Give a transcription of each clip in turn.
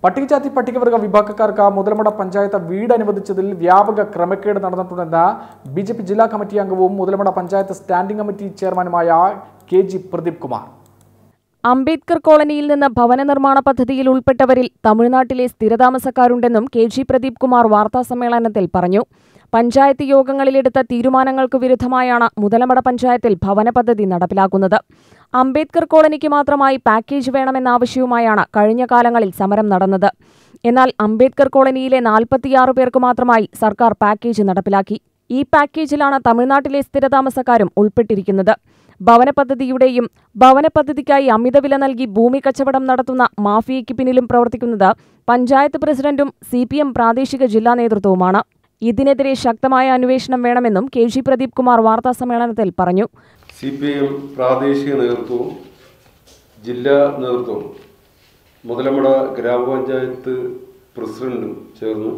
പട്ടികജാതി പട്ടികവർഗ വിഭാഗക്കാർക്ക് മുതലമട പഞ്ചായത്ത് വീട് അനുവദിച്ചതിൽ വ്യാപക ക്രമക്കേട് നടന്നിട്ടുണ്ടെന്ന് ബി ജെ പി ജില്ലാ കമ്മിറ്റി അംഗവും മുതലമട പഞ്ചായത്ത് സ്റ്റാൻഡിംഗ് കമ്മിറ്റി ചെയർമാനുമായ കെ ജി പ്രദീപ് കുമാർ അംബേദ്കർ കോളനിയിൽ നിന്ന് ഭവന നിർമ്മാണ പദ്ധതിയിൽ ഉൾപ്പെട്ടവരിൽ തമിഴ്നാട്ടിലെ സ്ഥിരതാമസക്കാരുണ്ടെന്നും കെ ജി പ്രദീപ് കുമാർ വാർത്താസമ്മേളനത്തിൽ പറഞ്ഞു പഞ്ചായത്ത് യോഗങ്ങളിലെടുത്ത തീരുമാനങ്ങൾക്ക് വിരുദ്ധമായാണ് മുതലമട പഞ്ചായത്തിൽ ഭവന പദ്ധതി നടപ്പിലാക്കുന്നത് അംബേദ്കർ കോളനിക്ക് മാത്രമായി പാക്കേജ് വേണമെന്ന ആവശ്യവുമായാണ് കഴിഞ്ഞ കാലങ്ങളിൽ സമരം നടന്നത് എന്നാൽ അംബേദ്കർ കോളനിയിലെ നാൽപ്പത്തിയാറ് പേർക്ക് മാത്രമായി സർക്കാർ പാക്കേജ് നടപ്പിലാക്കി ഈ പാക്കേജിലാണ് തമിഴ്നാട്ടിലെ സ്ഥിരതാമസക്കാരും ഉൾപ്പെട്ടിരിക്കുന്നത് ഭവന പദ്ധതിയുടെയും ഭവന പദ്ധതിക്കായി അമിതവില നൽകി ഭൂമി കച്ചവടം നടത്തുന്ന മാഫിയയ്ക്ക് പിന്നിലും പ്രവർത്തിക്കുന്നത് പഞ്ചായത്ത് പ്രസിഡന്റും സി പി എം പ്രാദേശിക ജില്ലാ നേതൃത്വവുമാണ് ഇതിനെതിരെ ശക്തമായ അന്വേഷണം വേണമെന്നും കെ ജി പ്രദീപ് കുമാർ വാർത്താസമ്മേളനത്തിൽ പറഞ്ഞു സി പി ഐ എം പ്രാദേശിക നേതൃത്വവും ജില്ലാ നേതൃത്വവും മുതലമട ഗ്രാമപഞ്ചായത്ത് പ്രസിഡന്റും ചേർന്ന്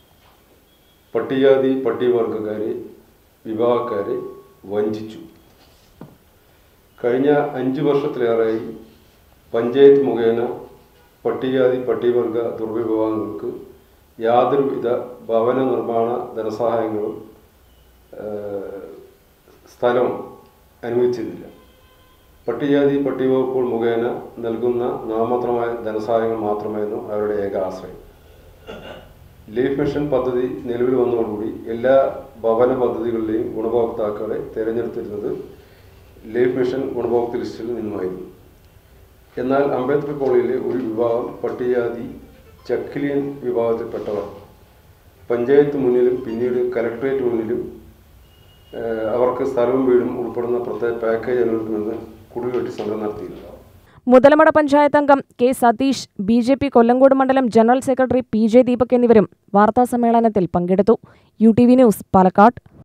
പട്ടികജാതി പട്ടികവർഗക്കാരെ വിഭാഗക്കാരെ വഞ്ചിച്ചു കഴിഞ്ഞ അഞ്ച് വർഷത്തിലേറെയായി പഞ്ചായത്ത് മുഖേന പട്ടികജാതി പട്ടികവർഗ ദുർവിഭാഗങ്ങൾക്ക് യാതൊരുവിധ ഭവന നിർമ്മാണ ധനസഹായങ്ങളും ഏഹ്, സ്ഥലവും അനുവദിച്ചിരുന്നില്ല പട്ടികജാതി പട്ടികവകുപ്പുകൾ മുഖേന നൽകുന്ന നാമമാത്രമായ ധനസഹായങ്ങൾ മാത്രമായിരുന്നു അവരുടെ ഏക ആശ്രയം ലൈഫ് മിഷൻ പദ്ധതി നിലവിൽ വന്നതോടുകൂടി എല്ലാ ഭവന പദ്ധതികളിലെയും ഗുണഭോക്താക്കളെ തിരഞ്ഞെടുത്തിരുന്നത് ലൈഫ് മിഷൻ ഗുണഭോക്തൃ ലിസ്റ്റിൽ നിന്നുമായിരുന്നു എന്നാൽ അംബേദ്കർ കോളേജിലെ ഒരു വിഭാഗം പട്ടികജാതി ചക്കിലിയൻ വിഭാഗത്തിൽപ്പെട്ടവർ പഞ്ചായത്ത് മുന്നിലും പിന്നീട് കലക്ട്രേറ്റ് മുന്നിലും ഏഹ്, അവർക്ക് സ്ഥലവും വീടും ഉൾപ്പെടുന്ന പ്രത്യേക പാക്കേജ് അനുവദിക്കുമെന്ന് കുടിവെട്ടി സമരം നടത്തിയിരുന്നു മുതലമട പഞ്ചായത്ത് അംഗം K Satish B J P Kollengode മണ്ഡലം general secretary P J Deepak എന്നിവരും വാർത്താസമ്മേളനത്തിൽ പങ്കെടുത്തു U T V news Palakkad